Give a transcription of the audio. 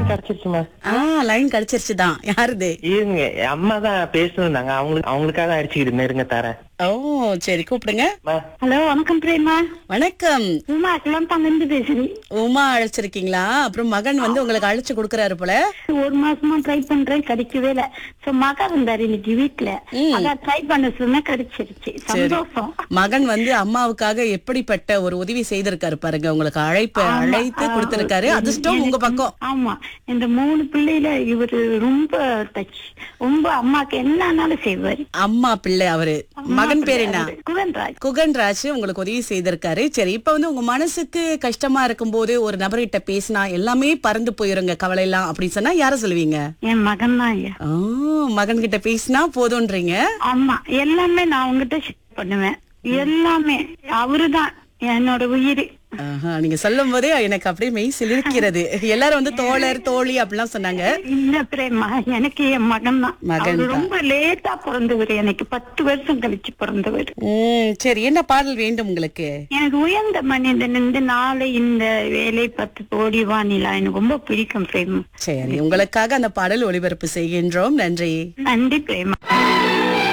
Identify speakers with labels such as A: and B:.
A: கிடைச்சிருச்சுமா
B: ஆ line கிடைச்சிருச்சுதான் யாருது
A: இருங்க அம்மா தான் பேசணுந்தாங்க அவங்களுக்கு அவங்களுக்காக தான் அடிச்சுக்கிட்டு இருங்க தரேன்
B: ஓ சரி கூப்பிடுங்க
A: அம்மா,
C: ஹலோ வணக்கம் பிரேமா
B: வணக்கம்
C: உமா கிளம்பாங்கிருந்து பேசுறேன்
B: உமா அழைச்சிருக்கீங்களா அப்புறம் மகன் வந்து உங்களுக்கு அழைச்சு கொடுக்கறாரு போல
C: ஒரு மாசமா ட்ரை பண்றேன் கிடைக்கவே இல்ல சோ மகா இருந்தாரு இன்னைக்கு வீட்டுல
B: ம்.
C: அதான் ட்ரை பண்ண சொன்னா கிடைச்சிருச்சு சந்தோஷம்
B: மகன் வந்து அம்மாவுக்காக எப்படிப்பட்ட ஒரு உதவி செய்திருக்காரு பாருங்க உங்களுக்கு அழைப்பு அழைத்து கொடுத்திருக்காரு அதிர்ஷ்டம் உங்க பக்கம்
C: ஆமா இந்த மூணு பிள்ளையில இவரு ரொம்ப டச் ரொம்ப அம்மாக்கு என்னன்னாலும் செய்வாரு
B: அம்மா பிள்ளை அவரு மகன் பேர் என்ன
C: குகன்ராஜ்
B: குகன்ராஜ் உங்களுக்கு உதவி செய்திருக்காரு சரி இப்ப வந்து உங்க மனசுக்கு கஷ்டமா இருக்கும்போது ஒரு நபர்கிட்ட பேசினா எல்லாமே பறந்து போயிருங்க கவலை எல்லாம் அப்படின்னு சொன்னா யார சொல்லுவீங்க
C: என் மகன் தான் ஐயா
B: ஆ, மகன் கிட்ட பேசினா போதும்ன்றீங்க
C: ஆமா எல்லாமே நான் உங்ககிட்ட ஷேர் பண்ணுவேன் எல்லாமே அவருதான் என்னோட உயிர்
B: ஆஹா, நீங்க சொல்லும் போதே எனக்கு அப்படியே மெய் சிலிர்க்கிறது எல்லாரும் வந்து தோழர் தோழி அப்படிலாம் சொன்னாங்க
C: இல்ல பிரேமா எனக்கு என் மகன் தான்
B: மகன்
C: அவரு
B: தான்.
C: ரொம்ப லேட்டா பிறந்தவர் எனக்கு பத்து வருஷம் கழிச்சு பிறந்தவர்
B: உம் சரி என்ன பாடல் வேண்டும் உங்களுக்கு
C: எனக்கு உயர்ந்த மனிதன் இந்த நாளை இந்த வேலை பத்து கோடி வானிலா எனக்கு ரொம்ப பிடிக்கும் பிரேமா
B: சரி உங்களுக்காக அந்த பாடல் ஒளிபரப்பு செய்கின்றோம் நன்றி
C: நன்றி பிரேமா